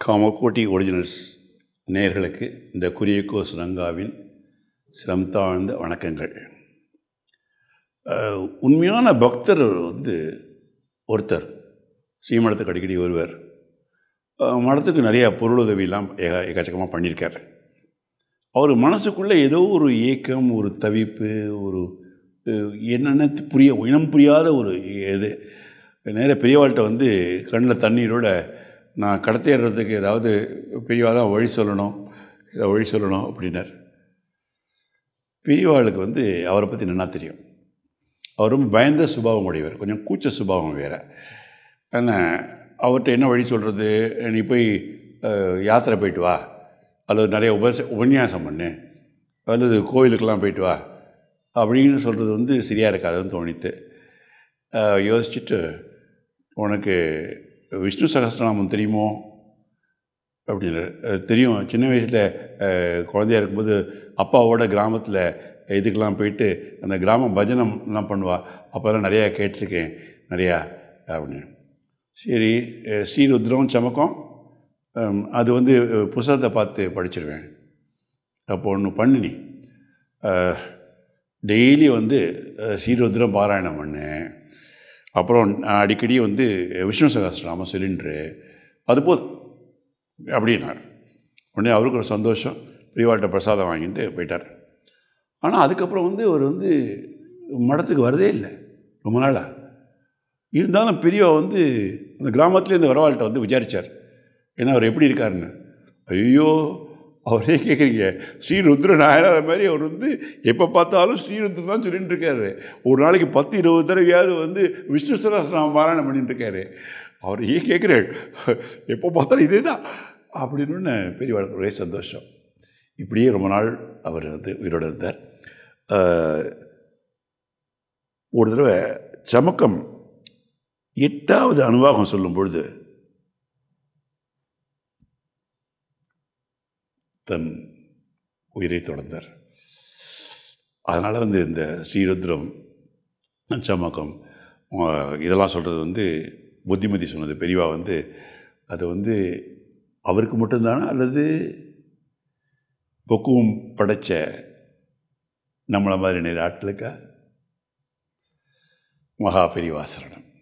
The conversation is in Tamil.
காமக்கோட்டி ஒரிஜினல்ஸ் நேயர்களுக்கு இந்த குரியக்கோ சுரங்காவின் சிரம் தாழ்ந்த வணக்கங்கள் அஹ், உண்மையான பக்தர் வந்து ஒருத்தர் ஸ்ரீமடத்துக்கு அடிக்கடி வருவார் அஹ், மடத்துக்கு நிறைய பொருளுதவியெல்லாம் ஏக எக்கச்சக்கமாக பண்ணியிருக்கார் அவர் மனசுக்குள்ளே ஏதோ ஒரு ஏக்கம் ஒரு தவிப்பு ஒரு அஹ், என்னென்ன புரிய இனம் புரியாத ஒரு இது நேர பெரியவாள்கிட்ட வந்து கண்ணில் தண்ணீரோட நான் கடத்தேறதுக்கு ஏதாவது பெரியவா தான் வழி சொல்லணும் ஏதாவது வழி சொல்லணும் அப்படின்னார் பெரியவாளுக்கு வந்து அவரை பற்றி நல்லா தெரியும் அவர் ரொம்ப பயந்த சுபாவம் உடையவர் கொஞ்சம் கூச்ச சுபாவம் வேறு ஆனால் அவர்கிட்ட என்ன வழி சொல்கிறது நீ போய் அஹ், யாத்திரை போயிட்டு வா அல்லது நிறைய உபச உபன்யாசம் பண்ணு அல்லது கோவிலுக்கெல்லாம் போயிட்டு வா அப்படின்னு சொல்கிறது வந்து சரியாக இருக்காதுன்னு தோணித்து அஹ், யோசிச்சுட்டு உனக்கு விஷ்ணு சகஸ்ரநாமம் தெரியுமோ அப்படின்னு அஹ், தெரியும் சின்ன வயசில் அஹ், குழந்தையா இருக்கும்போது அப்பாவோட கிராமத்தில் இதுக்கெல்லாம் போயிட்டு அந்த கிராம பஜனம்லாம் பண்ணுவா அப்போல்லாம் நிறையா கேட்டிருக்கேன் நிறையா அப்படின்னு சரி அஹ், ஸ்ரீருத்ரம் சமக்கம் ஹம், அது வந்து அஹ், புஸ்தகத்தை பார்த்து படிச்சிருவேன் அப்போ ஒன்று பண்ணு நீ டெய்லி வந்து அஹ், ஸ்ரீருத்ரம் பாராயணம் பண்ணு அப்புறம் நான் அடிக்கடி வந்து விஷ்ணு சகஸ்ரநாமம் சிலிண்ட்ரு அது போதும் அப்படின்னார் உடனே அவருக்கு ஒரு சந்தோஷம் பிரிவாட்ட பிரசாதம் வாங்கிட்டு போயிட்டார் ஆனால் அதுக்கப்புறம் வந்து அவர் வந்து மடத்துக்கு வரதே இல்லை ரொம்ப நாளாக இருந்தாலும் பெரியவா வந்து அந்த கிராமத்துலேருந்து வரவாள்கிட்ட வந்து விசாரித்தார் ஏன்னா அவர் எப்படி இருக்காருன்னு ஐயோ அவரே கேட்குறீங்க ஸ்ரீருத்ர நாயனார் மாதிரி அவர் வந்து எப்போ பார்த்தாலும் ஸ்ரீருத்ரன் தான் சொல்லிட்டு இருக்காரு ஒரு நாளைக்கு பத்து இருபது தடவையாவது வந்து விஷ்ணு சகஸ்ரநாமம் பாராயணம் பண்ணிட்டு இருக்காரு அவர் ஏன் கேட்குறாரு எப்போ பார்த்தாலும் இதே தான் அப்படின்னு பெரியவாளுக்கு ஒரே சந்தோஷம் இப்படியே ரொம்ப நாள் அவர் வந்து உயிரோடு இருந்தார் ஆஹ், ஒரு தடவை சமக்கம் எட்டாவது அனுவாகம் சொல்லும் பொழுது தன் உயிரை தொடர்ந்தார் அதனால் வந்து இந்த ஸ்ரீருத்ரம் சமக்கம் ஆஹ், இதெல்லாம் சொல்கிறது வந்து புத்திமதி சொன்னது பெரியவா வந்து அது வந்து அவருக்கு மட்டும்தானா அல்லது பக்குவம் படைச்ச நம்மளை மாதிரி நிறைய ஆட்களுக்கா மகா பெரியவாசரணம்